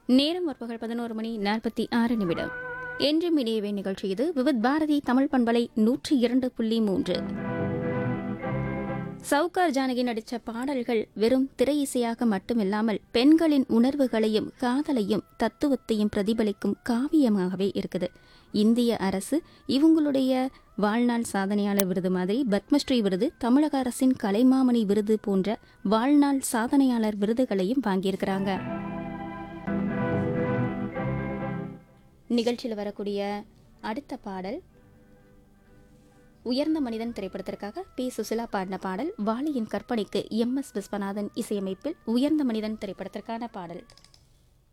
நேரம் முற்பகல் பதினோரு மணி நாற்பத்தி ஆறு நிமிடம் என்றும் இணையவே நிகழ்ச்சி இது விவித் பாரதி தமிழ் பண்பலை நூற்றி இரண்டு புள்ளி மூன்று சவுகார் ஜானகி நடித்த பாடல்கள் வெறும் திரை இசையாக மட்டுமில்லாமல் பெண்களின் உணர்வுகளையும் காதலையும் தத்துவத்தையும் பிரதிபலிக்கும் காவியமாகவே இருக்குது இந்திய அரசு இவங்களுடைய வாழ்நாள் சாதனையாளர் விருது மாதிரி பத்மஸ்ரீ விருது தமிழக அரசின் கலைமாமணி விருது போன்ற வாழ்நாள் சாதனையாளர் விருதுகளையும் வாங்கியிருக்கிறாங்க நிகழ்ச்சியில் வரக்கூடிய அடுத்த பாடல் உயர்ந்த மனிதன் திரைப்படத்திற்காக பி சுசிலா பாடின பாடல் வாலியின் கற்பனைக்கு எம் எஸ் விஸ்வநாதன் இசையமைப்பில் உயர்ந்த மனிதன் திரைப்படத்திற்கான பாடல்